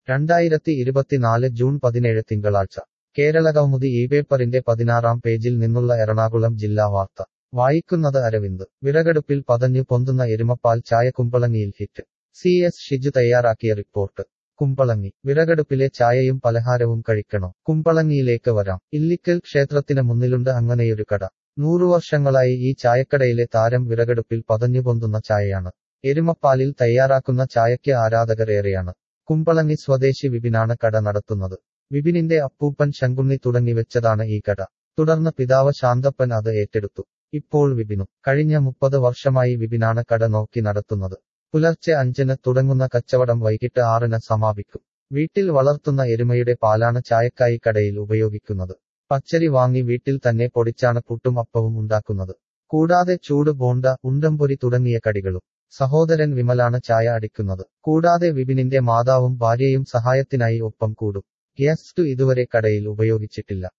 രണ്ടായിരത്തി ഇരുപത്തിനാല് ജൂൺ പതിനേഴ് തിങ്കളാഴ്ച കേരളകൗമുദി ഈ പേപ്പറിന്റെ പതിനാറാം പേജിൽ നിന്നുള്ള എറണാകുളം ജില്ലാ വാർത്ത വായിക്കുന്നത് അരവിന്ദ് വിറകടുപ്പിൽ പതഞ്ഞു പൊന്തുന്ന എരുമപ്പാൽ ചായ കുമ്പളങ്ങിയിൽ ഹിറ്റ് സി എസ് ഷിജു തയ്യാറാക്കിയ റിപ്പോർട്ട് കുമ്പളങ്ങി വിറകടുപ്പിലെ ചായയും പലഹാരവും കഴിക്കണോ കുമ്പളങ്ങിയിലേക്ക് വരാം ഇല്ലിക്കൽ ക്ഷേത്രത്തിന് മുന്നിലുണ്ട് അങ്ങനെയൊരു കട നൂറു വർഷങ്ങളായി ഈ ചായക്കടയിലെ താരം വിറകടുപ്പിൽ പതഞ്ഞു പൊന്തുന്ന ചായയാണ് എരുമപ്പാലിൽ തയ്യാറാക്കുന്ന ചായയ്ക്ക് ആരാധകർ ഏറെയാണ് കുമ്പളങ്ങി സ്വദേശി വിപിനാണ് കട നടത്തുന്നത് വിപിനിന്റെ അപ്പൂപ്പൻ ശങ്കുണ്ണി തുടങ്ങി വെച്ചതാണ് ഈ കട തുടർന്ന് പിതാവ് ശാന്തപ്പൻ അത് ഏറ്റെടുത്തു ഇപ്പോൾ വിപിനും കഴിഞ്ഞ മുപ്പത് വർഷമായി വിപിനാണ് കട നോക്കി നടത്തുന്നത് പുലർച്ചെ അഞ്ചിന് തുടങ്ങുന്ന കച്ചവടം വൈകിട്ട് ആറിന് സമാപിക്കും വീട്ടിൽ വളർത്തുന്ന എരുമയുടെ പാലാണ് ചായക്കായി കടയിൽ ഉപയോഗിക്കുന്നത് പച്ചരി വാങ്ങി വീട്ടിൽ തന്നെ പൊടിച്ചാണ് പുട്ടും അപ്പവും ഉണ്ടാക്കുന്നത് കൂടാതെ ചൂട് ബോണ്ട ഉണ്ടംപൊരി തുടങ്ങിയ കടികളും സഹോദരൻ വിമലാണ് ചായ അടിക്കുന്നത് കൂടാതെ വിപിനിന്റെ മാതാവും ഭാര്യയും സഹായത്തിനായി ഒപ്പം കൂടും ഗ്യാസ് സ്റ്റു ഇതുവരെ കടയിൽ ഉപയോഗിച്ചിട്ടില്ല